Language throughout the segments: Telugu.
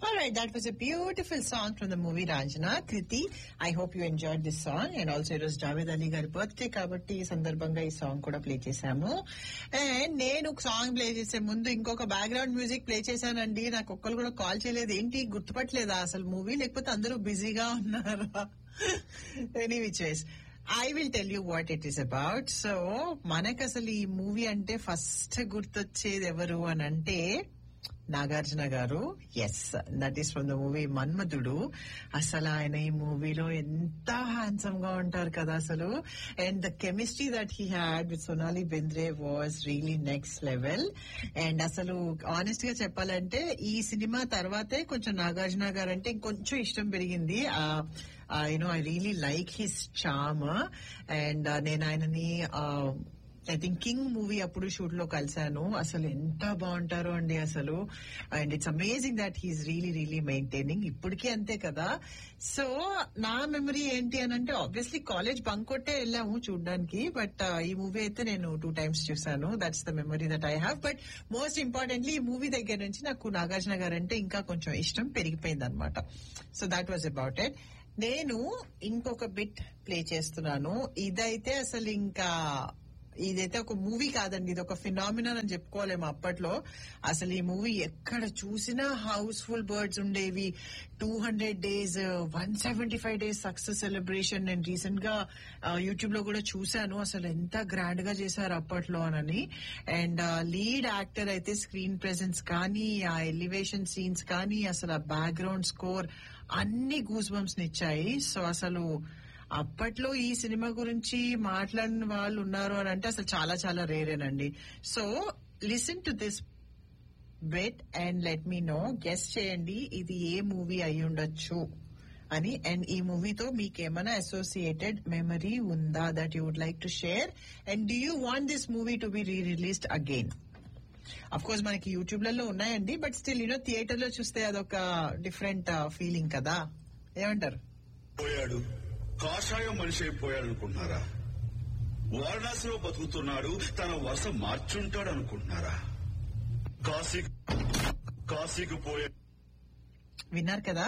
All right, that was a beautiful song from the movie Ranjana. Kriti, I hope you enjoyed this song. And also it was Javed Ali గారి బర్త్డే కాబట్టి ఈ సందర్భంగా ఈ సాంగ్ కూడా ప్లే చేశాము అండ్ నేను సాంగ్ ప్లే చేసే ముందు ఇంకొక బ్యాక్గ్రౌండ్ మ్యూజిక్ ప్లే చేశానండి నాకు ఒక్కరు కూడా కాల్ చేయలేదు ఏంటి గుర్తుపట్టలేదా అసలు మూవీ లేకపోతే అందరూ బిజీగా ఉన్నారా any which ways I will tell you what it is about so మనకు అసలు ఈ మూవీ అంటే ఫస్ట్ గుర్తొచ్చేది ఎవరు అని అంటే Nagarjuna garu yes that is from the movie Manmadhudu అసలు ఆయన ఈ మూవీలో ఎంత హ్యాండ్సమ్ గా ఉంటారు కదా అసలు and the chemistry that he had with Sonali Bendre was really next level and అసలు ఆనెస్ట్ గా చెప్పాలంటే ఈ సినిమా తర్వాతే కొంచెం నాగార్జున గారు అంటే ఇంకొంచెం ఇష్టం పెరిగింది you know I really like his charm and నేను ఆయనని ఐ థింక్ కింగ్ మూవీ అప్పుడు షూట్ లో కలిశాను అసలు ఎంత బాగుంటారో అండి అసలు and it's amazing that he's really really maintaining ఇప్పటికీ అంతే కదా సో నా మెమరీ ఏంటి అని అంటే ఆబ్వియస్లీ కాలేజ్ బంక్ కొట్టే వెళ్ళాము చూడడానికి బట్ ఈ మూవీ అయితే నేను టూ టైమ్స్ చూసాను that's the memory that I have but most importantly ఈ మూవీ దగ్గర నుంచి నాకు నాగార్జున గారు అంటే ఇంకా కొంచెం ఇష్టం పెరిగిపోయింది అనమాట so that was about it నేను ఇంకొక బిట్ ప్లే చేస్తున్నాను ఇదైతే అసలు ఇంకా ఇదైతే ఒక మూవీ కాదండి ఇది ఒక ఫినామినల్ అని చెప్పుకోలేము అప్పట్లో అసలు ఈ మూవీ ఎక్కడ చూసినా హౌస్ఫుల్ బర్డ్స్ ఉండేవి two hundred days one seventy five days success celebration నేను రీసెంట్ గా యూట్యూబ్ లో కూడా చూశాను అసలు ఎంత గ్రాండ్ గా చేశారు అప్పట్లో అని అండ్ లీడ్ యాక్టర్ అయితే స్క్రీన్ ప్రెసెన్స్ కానీ ఆ ఎలివేషన్ సీన్స్ కానీ అసలు ఆ బ్యాక్గ్రౌండ్ స్కోర్ అన్ని గూస్ బంప్స్ ఇచ్చాయి సో అసలు అప్పట్లో ఈ సినిమా గురించి మాట్లాడిన వాళ్ళు ఉన్నారు అని అంటే అసలు చాలా చాలా రేరేనండి so listen to this beat and let me know guess చేయండి ఇది ఏ మూవీ అయి ఉండొచ్చు అని అండ్ ఈ మూవీతో మీకు ఏమైనా అసోసియేటెడ్ మెమరీ ఉందా that you would like to share and do you want this movie to be re released again of course మనకి యూట్యూబ్ లలో ఉన్నాయండి బట్ స్టిల్ యూనో థియేటర్ లో చూస్తే అదొక డిఫరెంట్ ఫీలింగ్ కదా ఏమంటారు పోయాడు కాషాయం మనిషి అయిపోయాడు అనుకుంటున్నారా వారణాసిలో బతుకుతున్నాడు తన వరుస మార్చుంటాడు అనుకుంటున్నారా కాశీ కాశీకి పోయా విన్నారు కదా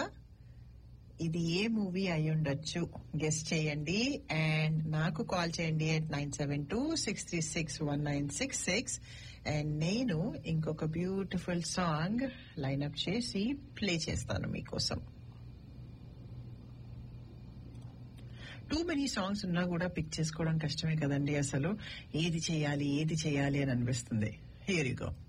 ఇది ఏ మూవీ అయి ఉండొచ్చు గెస్ట్ చేయండి అండ్ నాకు కాల్ చేయండి at nine seven two six three six one nine six six and నేను ఇంకొక బ్యూటిఫుల్ సాంగ్ లైన్అప్ చేసి ప్లే చేస్తాను మీకోసం టూ మెనీ సాంగ్స్ ఉన్నా కూడా పిక్ చేసుకోవడం కష్టమే కదండి అసలు ఏది చేయాలి ఏది చేయాలి అని అనిపిస్తుంది హియర్ యు గో